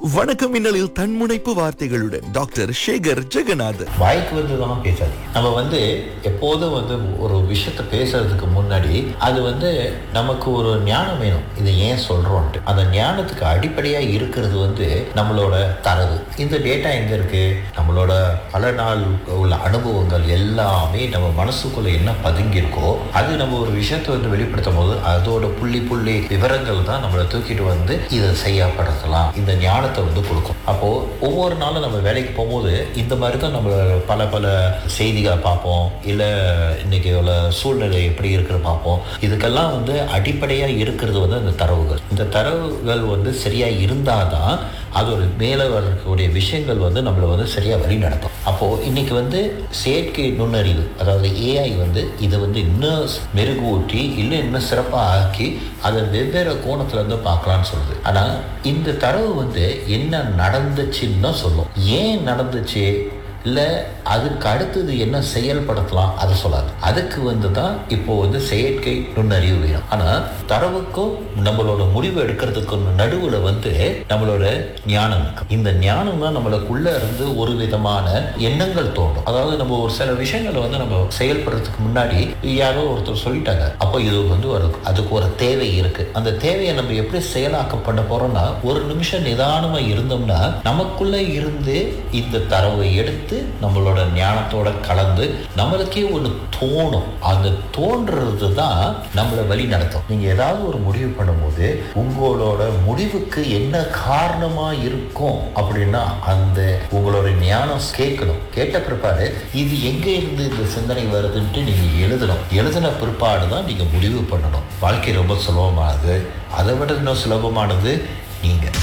வணக்கம் மின்னலில் தன்முனைப்பு வார்த்தைகளுடன் டாக்டர் சேகர் ஜெகநாதன் வாய்க்கு வந்ததெல்லாம் பேசாதீங்க நம்ம வந்து எப்போதும் வந்து ஒரு விஷயத்த பேசுறதுக்கு முன்னாடி அது வந்து நமக்கு ஒரு ஞானம் வேணும் இதை ஏன் சொல்றோம்ட்டு அந்த ஞானத்துக்கு அடிப்படையா இருக்கிறது வந்து நம்மளோட தரவு இந்த டேட்டா எங்க இருக்கு நம்மளோட பல நாள் உள்ள அனுபவங்கள் எல்லாமே நம்ம மனசுக்குள்ள என்ன பதுங்கியிருக்கோ அது நம்ம ஒரு விஷயத்தை வந்து வெளிப்படுத்தும் போது அதோட புள்ளி புள்ளி விவரங்கள் தான் நம்மளை தூக்கிட்டு வந்து இதை செய்யப்படுத்தலாம் இந்த ஞானத்தை வந்து கொடுக்கும் அப்போ ஒவ்வொரு நாளும் நம்ம வேலைக்கு போகும்போது இந்த மாதிரி தான் நம்ம பல பல செய்திகளை பார்ப்போம் இல்லை இன்னைக்கு உள்ள சூழ்நிலை எப்படி இருக்குன்னு பார்ப்போம் இதுக்கெல்லாம் வந்து அடிப்படையாக இருக்கிறது வந்து அந்த தரவுகள் இந்த தரவுகள் வந்து சரியாக இருந்தால் தான் அது ஒரு மேலே வரக்கூடிய விஷயங்கள் வந்து நம்மளை வந்து சரியாக வழி நடத்தும் அப்போது இன்னைக்கு வந்து செயற்கை நுண்ணறிவு அதாவது ஏஐ வந்து இதை வந்து இன்னும் மெருகூட்டி இல்லை இன்னும் சிறப்பாக ஆக்கி அதை வெவ்வேறு கோணத்துல இருந்து பார்க்கலாம்னு சொல்லுது ஆனால் இந்த தரவு வந்து என்ன நடந்துச்சுன்னு தான் சொல்லும் ஏன் நடந்துச்சு இல்லை அதுக்கு அடுத்தது என்ன செயல்படுத்தலாம் அதை சொல்லாது அதுக்கு வந்து தான் இப்போ வந்து செயற்கை நுண்ணறிவு வேணும் ஆனால் தரவுக்கும் நம்மளோட முடிவு எடுக்கிறதுக்கும் நடுவில் வந்து நம்மளோட ஞானம் இருக்கு இந்த ஞானம் தான் நம்மளுக்குள்ள இருந்து ஒரு விதமான எண்ணங்கள் தோணும் அதாவது நம்ம ஒரு சில விஷயங்களை வந்து நம்ம செயல்படுறதுக்கு முன்னாடி யாரோ ஒருத்தர் சொல்லிட்டாங்க அப்போ இது வந்து ஒரு அதுக்கு ஒரு தேவை இருக்கு அந்த தேவையை நம்ம எப்படி செயலாக்கப்பட போறோம்னா ஒரு நிமிஷம் நிதானமா இருந்தோம்னா நமக்குள்ள இருந்து இந்த தரவை எடுத்து நம்மளோட ஞானத்தோட கலந்து நம்மளுக்கே ஒன்று தோணும் அந்த தோன்றது தான் நம்மளை வழி நடத்தும் நீங்க ஏதாவது ஒரு முடிவு பண்ணும்போது உங்களோட முடிவுக்கு என்ன காரணமா இருக்கும் அப்படின்னா அந்த உங்களோட ஞானம் கேட்கணும் கேட்ட பிற்பாடு இது எங்க இருந்து இந்த சிந்தனை வருதுன்ட்டு நீங்க எழுதணும் எழுதின பிற்பாடு தான் நீங்க முடிவு பண்ணணும் வாழ்க்கை ரொம்ப சுலபமானது அதை விட இன்னும் சுலபமானது நீங்க